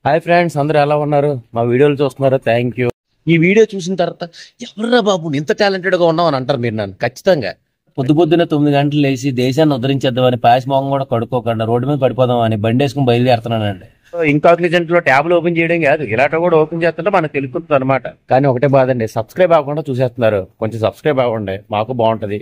Hi friends అందరూ ఎలా ఉన్నారు మా వీడియోలు చూస్తున్నారు థ్యాంక్ యూ ఈ వీడియో చూసిన తర్వాత ఎవర్రా బాబు నువ్వు ఇంత టాలెంటెడ్ గా ఉన్నావు అని అంటారు మీరు నన్ను ఖచ్చితంగా పొద్దు పొద్దున్న తొమ్మిది గంటలు లేచి దేశాన్ని ఉద్ధరించేద్దామని పాస్ మొహం కూడా కడుక్కోకుండా రోడ్డు మీద పడిపోదామని బండి వేసుకుని బయలుదేరుతున్నానండి ఇంకాగ్నిజెంట్ లో ట్యాబ్లు ఓపెన్ చేయడం కాదు ఇలాంటి కూడా ఓపెన్ చేస్తుంటే మనకు తెలుస్తుంది అనమాట కానీ ఒకటే బాధ అండి సబ్స్క్రైబ్ అవ్వకుండా చూసేస్తున్నారు కొంచెం సబ్స్క్రైబ్ అవ్వండి మాకు బాగుంటది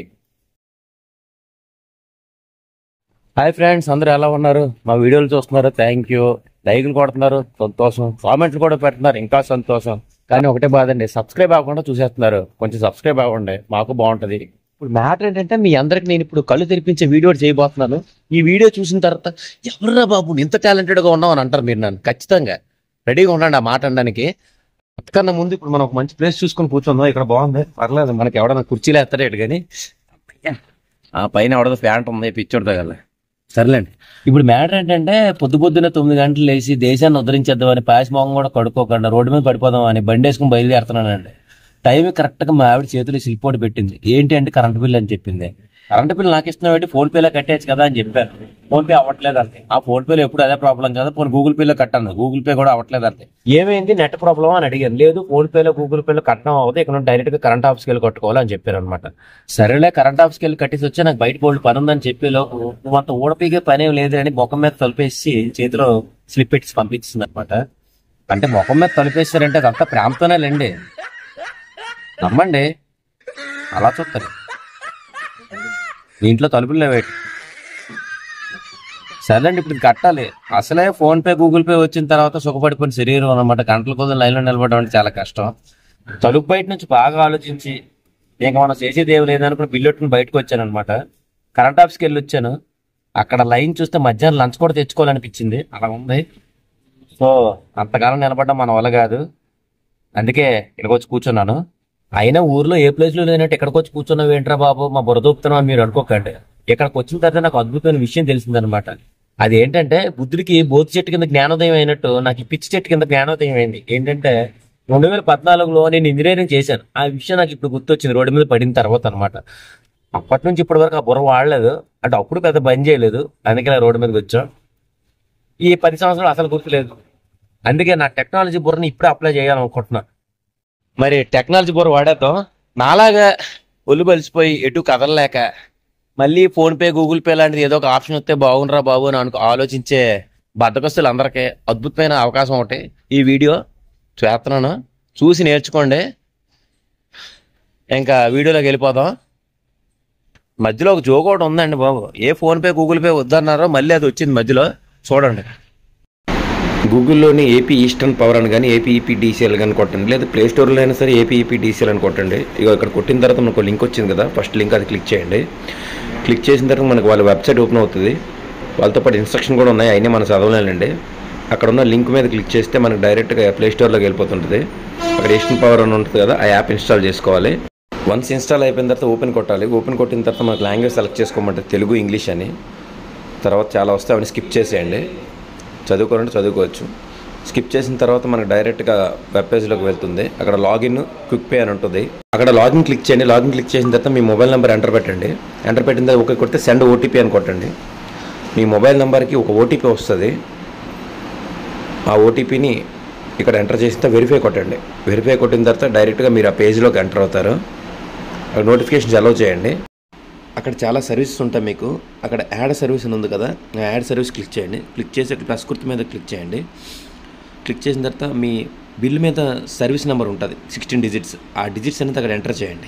హాయ్ ఫ్రెండ్స్ అందరూ ఎలా ఉన్నారు మా వీడియోలు చూస్తున్నారు థ్యాంక్ యూ లైక్లు కొడుతున్నారు సంతోషం కామెంట్లు కూడా పెడుతున్నారు ఇంకా సంతోషం కానీ ఒకటే బాధ అండి సబ్స్క్రైబ్ అవ్వకుండా చూసేస్తున్నారు కొంచెం సబ్స్క్రైబ్ అవ్వండి మాకు బాగుంటది ఇప్పుడు మ్యాటర్ ఏంటంటే మీ అందరికి నేను ఇప్పుడు కళ్ళు తెరిపించే వీడియో చేయబోతున్నాను ఈ వీడియో చూసిన తర్వాత ఎవర్రా బాబు నువ్వు ఇంత టాలెంటెడ్ గా ఉన్నావు అని అంటారు మీరు నన్ను ఖచ్చితంగా రెడీగా ఉండండి ఆ మాట అనడానికి అంతకన్నా ముందు ఇప్పుడు మనం ఒక మంచి ప్లేస్ చూసుకొని కూర్చుందాం ఇక్కడ బాగుంది పర్లేదు మనకి ఎవడన్నా కుర్చీలు ఎత్తలేడు కానీ ఆ పైన ఎవడదో ప్యాంట్ ఉంది పిచ్చోడితో కదా సర్లేండి ఇప్పుడు మ్యాటర్ ఏంటంటే పొద్దు పొద్దున్న తొమ్మిది గంటలు లేచి దేశాన్ని ఉద్ధరించేద్దామని పాస్ మొహం కూడా కడుక్కోకుండా రోడ్డు మీద పడిపోదామని బండి వేసుకుని బయలుదేరుతున్నానండి టైం కరెక్ట్ గా మా ఆవిడ చేతులు సిల్పోటు పెట్టింది ఏంటి అంటే కరెంట్ బిల్ అని చెప్పింది కరెంట్ బిల్ నాకు ఇస్తున్నావు ఫోన్ పేలో కట్టేయచ్చు కదా అని చెప్పాను ఫోన్ పే అవ్వట్లేదు అంతే ఆ ఫోన్ పేలో ఎప్పుడు అదే ప్రాబ్లం కదా ఫోన్ గూగుల్ పేలో కట్టాను గూగుల్ పే కూడా అవ్వట్లేదు అంతే ఏమైంది నెట్ ప్రాబ్లం అని అడిగాను లేదు ఫోన్ పేలో గూగుల్ పేలో కట్టడం అవ్వదు ఇక్కడ డైరెక్ట్ గా కరెంట్ ఆఫీస్కి వెళ్ళి కట్టుకోవాలి అని చెప్పారు అనమాట సరేలే కరెంట్ ఆఫీస్కి వెళ్ళి కట్టేసి వచ్చి నాకు బయట బోల్డ్ పని ఉందని చెప్పే లోపు నువ్వు అంత ఊడపీగే పని ఏం లేదు అని ముఖం మీద తలిపేసి చేతిలో స్లిప్ పెట్టి పంపించింది అనమాట అంటే ముఖం మీద తలిపేస్తారంటే అదంతా ప్రేమతోనే లేండి నమ్మండి అలా చూస్తారు మీ ఇంట్లో తలుపులు లేవేటి సరేండి ఇప్పుడు ఇది కట్టాలి అసలే ఫోన్ పే గూగుల్ పే వచ్చిన తర్వాత సుఖపడిపోయిన శరీరం అనమాట గంటల కొద్ది లైన్లో నిలబడడం అంటే చాలా కష్టం తలుపు బయట నుంచి బాగా ఆలోచించి ఇంకా మనం చేసేది ఏమి లేదనుకుని బిల్లెట్టుకుని బయటకు వచ్చాను అనమాట కరెంట్ ఆఫీస్కి వెళ్ళి వచ్చాను అక్కడ లైన్ చూస్తే మధ్యాహ్నం లంచ్ కూడా తెచ్చుకోవాలనిపించింది అలా ఉంది సో అంతకాలం నిలబడడం మన వల్ల కాదు అందుకే ఇక్కడికి వచ్చి కూర్చున్నాను అయినా ఊర్లో ఏ ప్లేస్ లో లేనట్టు ఇక్కడికి వచ్చి కూర్చున్నావు ఏంట్రా బాబు మా బురదొప్పుతున్నావు అని మీరు అనుకోకండి ఇక్కడికి వచ్చిన తర్వాత నాకు అద్భుతమైన విషయం తెలిసిందనమాట అది ఏంటంటే బుద్ధుడికి బోధి చెట్టు కింద జ్ఞానోదయం అయినట్టు నాకు ఈ పిచ్చి చెట్టు కింద జ్ఞానోదయం అయింది ఏంటంటే రెండు వేల పద్నాలుగులో నేను ఇంజనీరింగ్ చేశాను ఆ విషయం నాకు ఇప్పుడు గుర్తొచ్చింది రోడ్డు మీద పడిన తర్వాత అనమాట అప్పటి నుంచి ఇప్పటి వరకు ఆ బుర్ర వాడలేదు అంటే అప్పుడు పెద్ద బంద్ చేయలేదు అందుకే నా రోడ్డు మీదకి వచ్చాం ఈ పది సంవత్సరాలు అసలు గుర్తులేదు అందుకే నా టెక్నాలజీ బుర్రని ఇప్పుడే అప్లై చేయాలనుకుంటున్నా మరి టెక్నాలజీ బుర్ర వాడేద్దాం నాలాగా ఒళ్ళు బలిసిపోయి ఎటు కదలలేక మళ్ళీ ఫోన్ పే గూగుల్ పే లాంటిది ఏదో ఒక ఆప్షన్ వస్తే బాగుండ్రా బాబు అని అనుకో ఆలోచించే బద్దకస్తులు అందరికీ అద్భుతమైన అవకాశం ఒకటి ఈ వీడియో చేస్తున్నాను చూసి నేర్చుకోండి ఇంకా వీడియోలోకి వెళ్ళిపోదాం మధ్యలో ఒక జోక్ ఒకటి ఉందండి బాబు ఏ ఫోన్ పే గూగుల్ పే వద్దన్నారో మళ్ళీ అది వచ్చింది మధ్యలో చూడండి గూగుల్లోని ఏపీ ఈస్టర్న్ పవర్ అని కానీ ఏపీ ఈపీ డీసీఎల్ కానీ కొట్టండి లేదా ప్లే స్టోర్లో అయినా సరే ఏపీ ఈపీ డీసీఎల్ అని కొట్టండి ఇక ఇక్కడ కొట్టిన తర్వాత మనకు లింక్ వచ్చింది కదా ఫస్ట్ లింక్ అది క్లిక్ చేయండి క్లిక్ చేసిన తర్వాత మనకు వాళ్ళ వెబ్సైట్ ఓపెన్ అవుతుంది వాళ్ళతో పాటు ఇన్స్ట్రక్షన్ కూడా ఉన్నాయి అయినా మనం చదవలేనండి అక్కడ ఉన్న లింక్ మీద క్లిక్ చేస్తే మనకు డైరెక్ట్గా ప్లే స్టోర్లోకి వెళ్ళిపోతుంటుంది అక్కడ ఈస్టర్న్ పవర్ అని ఉంటుంది కదా ఆ యాప్ ఇన్స్టాల్ చేసుకోవాలి వన్స్ ఇన్స్టాల్ అయిపోయిన తర్వాత ఓపెన్ కొట్టాలి ఓపెన్ కొట్టిన తర్వాత మనకు లాంగ్వేజ్ సెలెక్ట్ చేసుకోమంటే తెలుగు ఇంగ్లీష్ అని తర్వాత చాలా వస్తే అవన్నీ స్కిప్ చేసేయండి చదువుకోవాలంటే చదువుకోవచ్చు స్కిప్ చేసిన తర్వాత మనకు డైరెక్ట్గా వెబ్ పేజ్లోకి వెళ్తుంది అక్కడ లాగిన్ క్విక్ పే అని ఉంటుంది అక్కడ లాగిన్ క్లిక్ చేయండి లాగిన్ క్లిక్ చేసిన తర్వాత మీ మొబైల్ నెంబర్ ఎంటర్ పెట్టండి ఎంటర్ పెట్టిన తర్వాత ఓకే కొడితే సెండ్ ఓటీపీ అని కొట్టండి మీ మొబైల్ నెంబర్కి ఒక ఓటీపీ వస్తుంది ఆ ఓటీపీని ఇక్కడ ఎంటర్ చేసిన తర్వాత వెరిఫై కొట్టండి వెరిఫై కొట్టిన తర్వాత డైరెక్ట్గా మీరు ఆ పేజ్లోకి ఎంటర్ అవుతారు అక్కడ నోటిఫికేషన్స్ అలౌ చేయండి అక్కడ చాలా సర్వీసెస్ ఉంటాయి మీకు అక్కడ యాడ్ సర్వీస్ అని ఉంది కదా ఆ యాడ్ సర్వీస్ క్లిక్ చేయండి క్లిక్ చేసి అక్కడ ప్లస్ గుర్తు మీద క్లిక్ చేయండి క్లిక్ చేసిన తర్వాత మీ బిల్ మీద సర్వీస్ నెంబర్ ఉంటుంది సిక్స్టీన్ డిజిట్స్ ఆ డిజిట్స్ అనేది అక్కడ ఎంటర్ చేయండి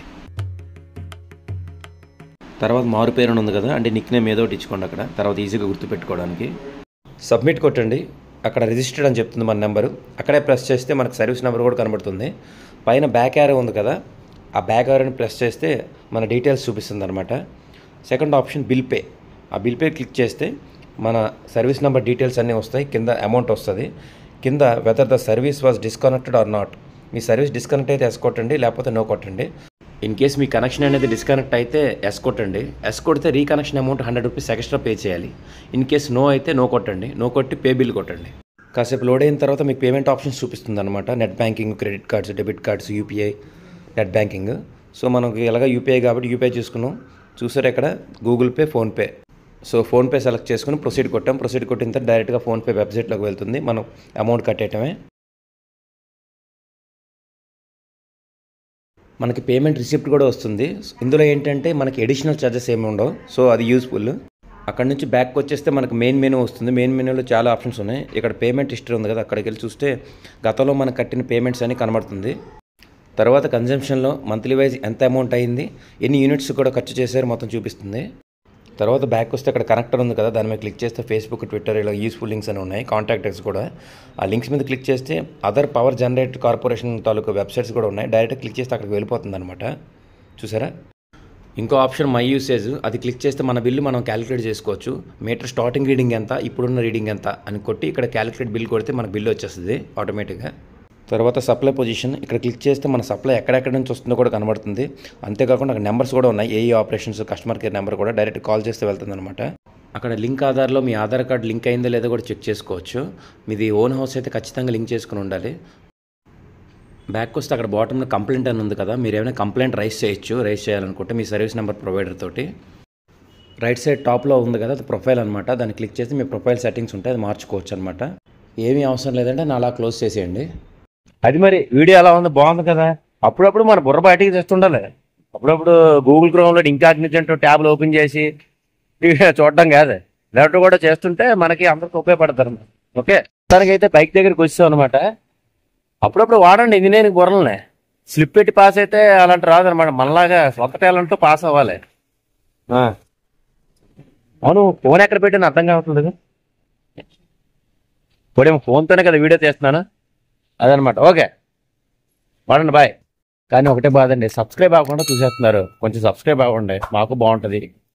తర్వాత మారు పేరు అని ఉంది కదా అంటే నిక్ నేమ్ ఏదో ఒకటి ఇచ్చుకోండి అక్కడ తర్వాత ఈజీగా గుర్తుపెట్టుకోవడానికి సబ్మిట్ కొట్టండి అక్కడ రిజిస్టర్డ్ అని చెప్తుంది మన నెంబరు అక్కడే ప్రెస్ చేస్తే మనకు సర్వీస్ నెంబర్ కూడా కనబడుతుంది పైన బ్యాక్ యారో ఉంది కదా ఆ బ్యాక్ యారోని ప్రెస్ చేస్తే మన డీటెయిల్స్ చూపిస్తుంది అనమాట సెకండ్ ఆప్షన్ బిల్ పే ఆ బిల్ పే క్లిక్ చేస్తే మన సర్వీస్ నెంబర్ డీటెయిల్స్ అన్నీ వస్తాయి కింద అమౌంట్ వస్తుంది కింద whether the service was disconnected or not మీ సర్వీస్ డిస్కనెక్ట్ అయితే ఎస్ కొట్టండి లేకపోతే నో కొట్టండి ఇన్ కేస్ మీ కనెక్షన్ అనేది డిస్కనెక్ట్ అయితే ఎస్ కొట్టండి ఎస్ కొడితే reconnection amount hundred rupees extra pay చేయాలి ఇన్ కేస్ నో అయితే నో కొట్టండి నో కొట్టి పే బిల్ కొట్టండి కాసేపు లోడ్ అయిన తర్వాత మీకు పేమెంట్ ఆప్షన్స్ చూపిస్తుంది అనమాట net banking credit cards debit cards UPI net banking so మనకి ఎలాగ యూపీఐ కాబట్టి యూపీఐ చూసుకున్నాం చూసారు ఇక్కడ Google Pay PhonePe so PhonePe select చేసుకుని ప్రొసీడ్ కొట్టాం ప్రొసీడ్ కొట్టిన తర్వాత డైరెక్ట్గా ఫోన్పే వెబ్సైట్లోకి వెళ్తుంది మనం అమౌంట్ కట్టేయటమే మనకి పేమెంట్ రిసిప్ట్ కూడా వస్తుంది ఇందులో ఏంటంటే మనకి ఎడిషనల్ ఛార్జెస్ ఏమి ఉండవు సో అది యూస్ఫుల్ అక్కడ నుంచి బ్యాక్ వచ్చేస్తే మనకు మెయిన్ మెనూ వస్తుంది మెయిన్ మెనూలో చాలా ఆప్షన్స్ ఉన్నాయి ఇక్కడ పేమెంట్ హిస్టరీ ఉంది కదా అక్కడికి వెళ్ళి చూస్తే గతంలో మనకు కట్టిన పేమెంట్స్ అని కనబడుతుంది తర్వాత కన్జంప్షన్లో మంత్లీ వైజ్ ఎంత అమౌంట్ అయింది ఎన్ని యూనిట్స్ కూడా ఖర్చు చేశారు మొత్తం చూపిస్తుంది తర్వాత బ్యాక్ వస్తే అక్కడ కనెక్టర్ ఉంది కదా దాని మీద క్లిక్ చేస్తే ఫేస్బుక్ ట్విట్టర్ ఇలా యూస్ఫుల్ లింక్స్ అని ఉన్నాయి కాంటాక్టర్స్ కూడా ఆ లింక్స్ మీద క్లిక్ చేస్తే అదర్ పవర్ జనరేట్ కార్పొరేషన్ తాలూకు వెబ్సైట్స్ కూడా ఉన్నాయి డైరెక్ట్ క్లిక్ చేస్తే అక్కడికి వెళ్ళిపోతుంది అనమాట చూసారా ఇంకో ఆప్షన్ మై యూసేజ్ అది క్లిక్ చేస్తే మన బిల్లు మనం క్యాలిక్యులేట్ చేసుకోవచ్చు మీటర్ స్టార్టింగ్ రీడింగ్ ఎంత ఇప్పుడున్న రీడింగ్ ఎంత అని కొట్టి ఇక్కడ క్యాలిక్యులేట్ బిల్ కొడితే మన బిల్లు వచ్చేస్తుంది ఆటోమేటిక్గా తర్వాత సప్లై పొజిషన్ ఇక్కడ క్లిక్ చేస్తే మన సప్లై ఎక్కడెక్కడ నుంచి వస్తుందో కూడా కనబడుతుంది అంతేకాకుండా అక్కడ నెంబర్స్ కూడా ఉన్నాయి AE operations customer care number కూడా డైరెక్ట్ కాల్ చేస్తే వెళ్తుంది అనమాట అక్కడ లింక్ ఆధార్లో మీ ఆధార్ కార్డ్ లింక్ అయిందో లేదో కూడా చెక్ చేసుకోవచ్చు మీది ఓన్ హౌస్ అయితే ఖచ్చితంగా లింక్ చేసుకుని ఉండాలి బ్యాక్ వస్తే అక్కడ బాటంలో కంప్లైంట్ అని ఉంది కదా మీరు ఏమైనా కంప్లైంట్ రైస్ చేయొచ్చు రైస్ చేయాలనుకుంటే మీ సర్వీస్ నెంబర్ ప్రొవైడర్ తోటి రైట్ సైడ్ టాప్లో ఉంది కదా అది ప్రొఫైల్ అనమాట దాన్ని క్లిక్ చేస్తే మీ ప్రొఫైల్ సెట్టింగ్స్ ఉంటాయి అది మార్చుకోవచ్చు అనమాట ఏమీ అవసరం లేదంటే నా అలా క్లోజ్ చేసేయండి అది మరి వీడియో ఎలా ఉంది బాగుంది కదా అప్పుడప్పుడు మన బుర్ర బయటికి తెస్తుండాలి అప్పుడప్పుడు గూగుల్ క్రోమ్లో ఇంకాగ్నిజెంట్ ట్యాబ్లు ఓపెన్ చేసి చూడడం కాదు ఇలాంటివి కూడా చేస్తుంటే మనకి అందరికి ఉపయోగపడతారు ఓకే తనకైతే బైక్ దగ్గరికి వచ్చాం అనమాట అప్పుడప్పుడు వాడండి ఇంజనీరింగ్ బుర్రలనే స్లిప్ పెట్టి పాస్ అయితే అలాంటి రాదనమాట మనలాగా సొంత టాలెంట్తో పాస్ అవ్వాలి ఆ. అవును ఫోన్ ఎక్కడ పెట్టిన అర్థం కావట్లేదు ఇప్పుడేమో ఫోన్తోనే కదా వీడియో చేస్తున్నాను అదనమాట ఓకే వాడండి బాయ్ కానీ ఒకటే బాధ అండి సబ్స్క్రైబ్ అవ్వకుండా చూసేస్తున్నారు కొంచెం సబ్స్క్రైబ్ అవ్వండి మాకు బాగుంటుంది